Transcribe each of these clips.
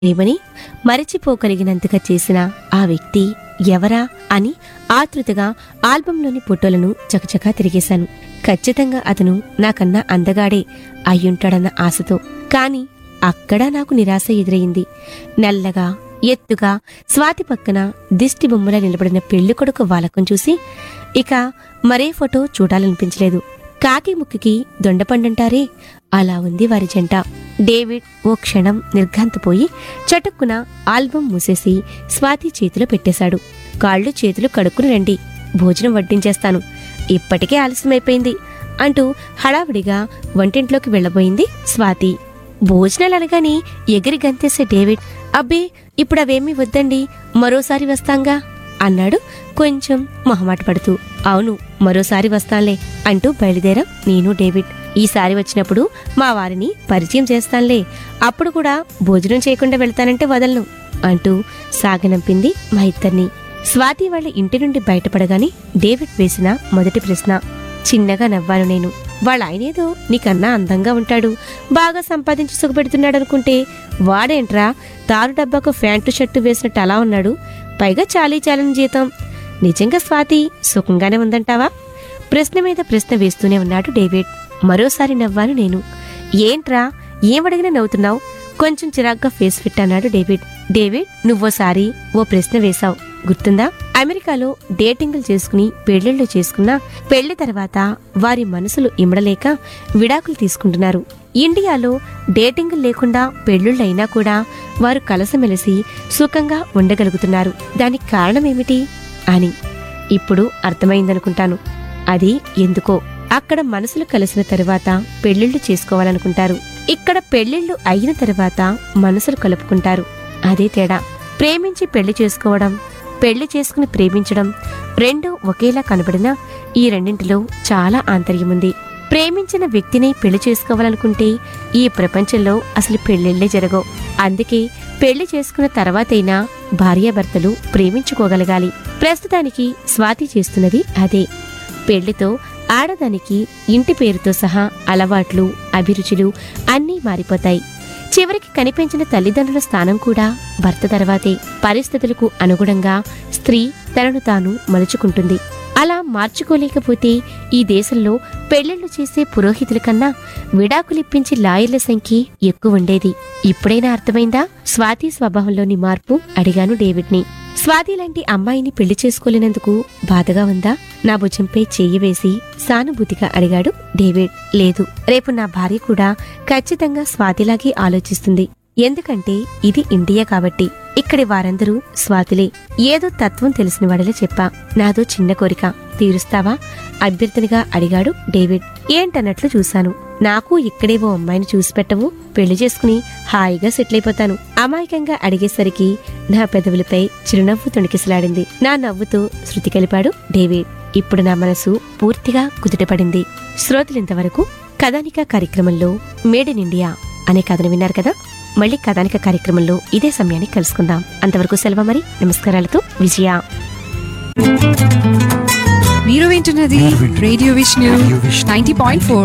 ఏమని మరచిపోగలిగినంతగా చేసిన ఆ వ్యక్తి ఎవరా అని ఆతృతగా ఆల్బంలోని ఫోటోలను చకచకా తిరిగేశాను ఖచ్చితంగా అతను నాకన్నా అందగాడే అయ్యుంటాడన్న ఆశతో కాని అక్కడ నాకు నిరాశ ఎదురయింది నల్లగా ఎత్తుగా స్వాతి పక్కన దిష్టి బొమ్మలా నిలబడిన పెళ్లి కొడుకు వాలకం చూసి ఇక మరే ఫోటో చూడాలనిపించలేదు కాకి ముక్కుకి దొండపండంటారే అలా ఉంది వారి జంట డేవిడ్ ఓ క్షణం నిర్ఘాంతపోయి చటుక్కున ఆల్బం మూసేసి స్వాతి చేతిలో పెట్టేశాడు కాళ్ళు చేతులు కడుక్కుని రండి భోజనం వడ్డించేస్తాను ఇప్పటికే ఆలస్యమైపోయింది అంటూ హడావిడిగా వంటింట్లోకి వెళ్ళబోయింది స్వాతి భోజనాలు అనగానే ఎగిరి గంతేసే డేవిడ్ అబ్బే ఇప్పుడు అవేమీ వద్దండి మరోసారి వస్తాంగా అన్నాడు కొంచెం మొహమాట పడుతూ అవును మరోసారి వస్తాన్లే అంటూ బయలుదేరాం నేను డేవిడ్ ఈసారి వచ్చినప్పుడు మా వారిని పరిచయం చేస్తాన్లే అప్పుడు కూడా భోజనం చేయకుండా వెళ్తానంటే వదలను అంటూ సాగనంపింది మా ఇద్దరిని స్వాతి వాళ్ళ ఇంటి నుండి బయటపడగానే డేవిడ్ వేసిన మొదటి ప్రశ్న చిన్నగా నవ్వాను నేను వాళ్ళ ఆయనేదో నీకన్నా అందంగా ఉంటాడు బాగా సంపాదించి సుఖపెడుతున్నాడు అనుకుంటే వాడేంట్రా తారు డబ్బాకు ప్యాంటు షర్టు వేసినట్టు అలా ఉన్నాడు పైగా చాలీ చాలని జీతం నిజంగా స్వాతి సుఖంగానే ఉందంటావా ప్రశ్న మీద ప్రశ్న వేస్తూనే ఉన్నాడు డేవిడ్ మరోసారి నవ్వాను నేను ఏంట్రా ఏమడిగినా నవ్వుతున్నావు కొంచెం చిరాగ్గా ఫేస్ ఫిట్ అన్నాడు డేవిడ్ డేవిడ్ నువ్వోసారి ఓ ప్రశ్న వేశావు గుర్తుందా అమెరికాలో డేటింగ్లు చేసుకుని పెళ్లిళ్ళు చేసుకున్నా పెళ్లి తర్వాత వారి మనసులు ఇమడలేక విడాకులు తీసుకుంటున్నారు ఇండియాలో డేటింగ్ లేకుండా పెళ్లిళ్ళైనా కూడా వారు కలసమెలిసి సుఖంగా ఉండగలుగుతున్నారు దానికి కారణమేమిటి అని ఇప్పుడు అర్థమైందనుకుంటాను అది ఎందుకో అక్కడ మనసులు కలిసిన తరువాత పెళ్లిళ్లు చేసుకోవాలనుకుంటారు ఇక్కడ పెళ్లిళ్లు అయిన తరువాత మనసులు కలుపుకుంటారు అదే తేడా ప్రేమించి పెళ్లి చేసుకోవడం పెళ్లి చేసుకుని ప్రేమించడం రెండూ ఒకేలా కనబడినా ఈ రెండింటిలో చాలా ఆంతర్యముంది ప్రేమించిన వ్యక్తిని పెళ్లి చేసుకోవాలనుకుంటే ఈ ప్రపంచంలో అసలు పెళ్లిళ్లే జరగవు అందుకే పెళ్లి చేసుకున్న తర్వాతైనా భార్యాభర్తలు ప్రేమించుకోగలగాలి ప్రస్తుతానికి స్వాతి చేస్తున్నది అదే పెళ్లితో ఆడదానికి ఇంటి పేరుతో సహా అలవాట్లు అభిరుచులు అన్నీ మారిపోతాయి చివరికి కనిపించిన తల్లిదండ్రుల స్థానం కూడా భర్త తర్వాతే పరిస్థితులకు అనుగుణంగా స్త్రీ తనను తాను మలుచుకుంటుంది అలా మార్చుకోలేకపోతే ఈ దేశంలో పెళ్లిళ్లు చేసే పురోహితుల కన్నా విడాకులిప్పించి లాయర్ల సంఖ్య ఎక్కువ ఉండేది ఇప్పుడైనా అర్థమైందా స్వాతి స్వభావంలోని మార్పు అడిగాను డేవిడ్ని స్వాతి లాంటి అమ్మాయిని పెళ్లి చేసుకోలేనందుకు బాధగా ఉందా నా భుజంపై చెయ్యి వేసి సానుభూతిగా అడిగాడు డేవిడ్ లేదు రేపు నా భార్య కూడా ఖచ్చితంగా స్వాతిలాగే ఆలోచిస్తుంది ఎందుకంటే ఇది ఇండియా కాబట్టి ఇక్కడి వారందరూ స్వాతిలే ఏదో తత్వం తెలిసిన వాడిలా చెప్పా నాదో చిన్న కోరిక తీరుస్తావా అభ్యర్థినిగా అడిగాడు డేవిడ్ ఏంటన్నట్లు చూశాను నాకు ఇక్కడే ఓ అమ్మాయిని చూసి పెట్టవు పెళ్లి చేసుకుని హాయిగా సెటిల్ అయిపోతాను అమాయకంగా అడిగేసరికి నా పెదవులపై చిరునవ్వు తొణికిసలాడింది నా నవ్వుతో శృతి కలిపాడు డేవిడ్ ఇప్పుడు నా మనసు పూర్తిగా కుదుటపడింది శ్రోతలింతవరకు కథానిక కార్యక్రమంలో మేడ్ ఇన్ ఇండియా అనే కథను విన్నారు కదా మళ్ళీ కథానిక కార్యక్రమంలో ఇదే సమయానికి కలుసుకుందాం అంతవరకు సెలవు మరి నమస్కారాలతో విజయ మీరు వింటున్నది radio Vishnu ninety point four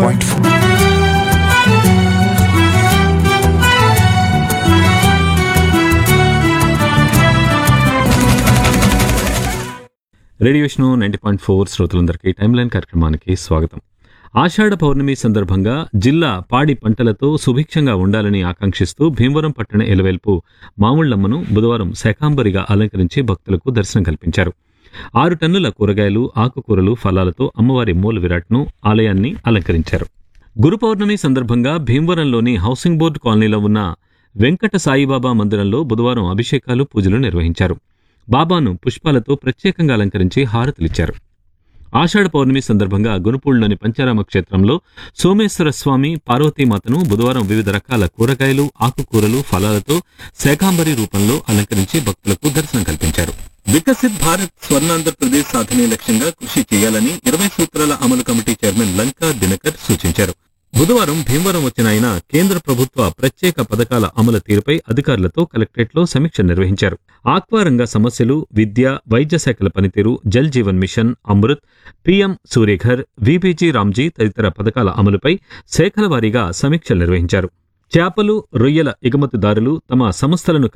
radio Vishnu ninety point four శ్రోతలందరికీ టైమ్ లైన్ కార్యక్రమానికి స్వాగతం ఆషాఢ పౌర్ణమి సందర్భంగా జిల్లా పాడి పంటలతో సుభిక్షంగా ఉండాలని ఆకాంక్షిస్తూ భీమవరం పట్టణ ఎలవేల్పు మాముళ్లమ్మను బుధవారం శాకాంబరిగా అలంకరించి భక్తులకు దర్శనం కల్పించారు ఆరు టన్నుల కూరగాయలు ఆకుకూరలు ఫలాలతో అమ్మవారి మూల విరాట్ను ఆలయాన్ని అలంకరించారు గురు పౌర్ణమి సందర్భంగా భీమవరంలోని హౌసింగ్ బోర్డు కాలనీలో ఉన్న వెంకట సాయిబాబా మందిరంలో బుధవారం అభిషేకాలు పూజలు నిర్వహించారు బాబాను పుష్పాలతో ప్రత్యేకంగా అలంకరించి హారతులిచ్చారు ఆషాఢ పౌర్ణమి సందర్భంగా గునుపూళ్లోని పంచారామ క్షేత్రంలో సోమేశ్వర స్వామి పార్వతీమాతను బుధవారం వివిధ రకాల కూరగాయలు ఆకుకూరలు ఫలాలతో శాకాంబరి రూపంలో అలంకరించి భక్తులకు దర్శనం కల్పించారు వికసిత్ భారత్ స్వర్ణాంధ్రప్రదేశ్ సాధనే లక్ష్యంగా కృషి చేయాలని ఇరవై సూత్రాల అమలు కమిటీ చైర్మన్ లంకా దినకర్ సూచించారు బుధవారం భీమవరం వచ్చిన ఆయన కేంద్ర ప్రభుత్వ ప్రత్యేక పథకాల అమలు తీరుపై అధికారులతో కలెక్టరేట్లో సమీక్ష నిర్వహించారు ఆక్వా రంగ సమస్యలు విద్య వైద్య శాఖల పనితీరు Jal Jeevan mission Amrit PM Suryaghar VBG Ramji తదితర పథకాల అమలుపై శాఖల వారీగా సమీక్షలు నిర్వహించారు చేపలు రొయ్యల ఎగుమతిదారులు తమ సంస్థలను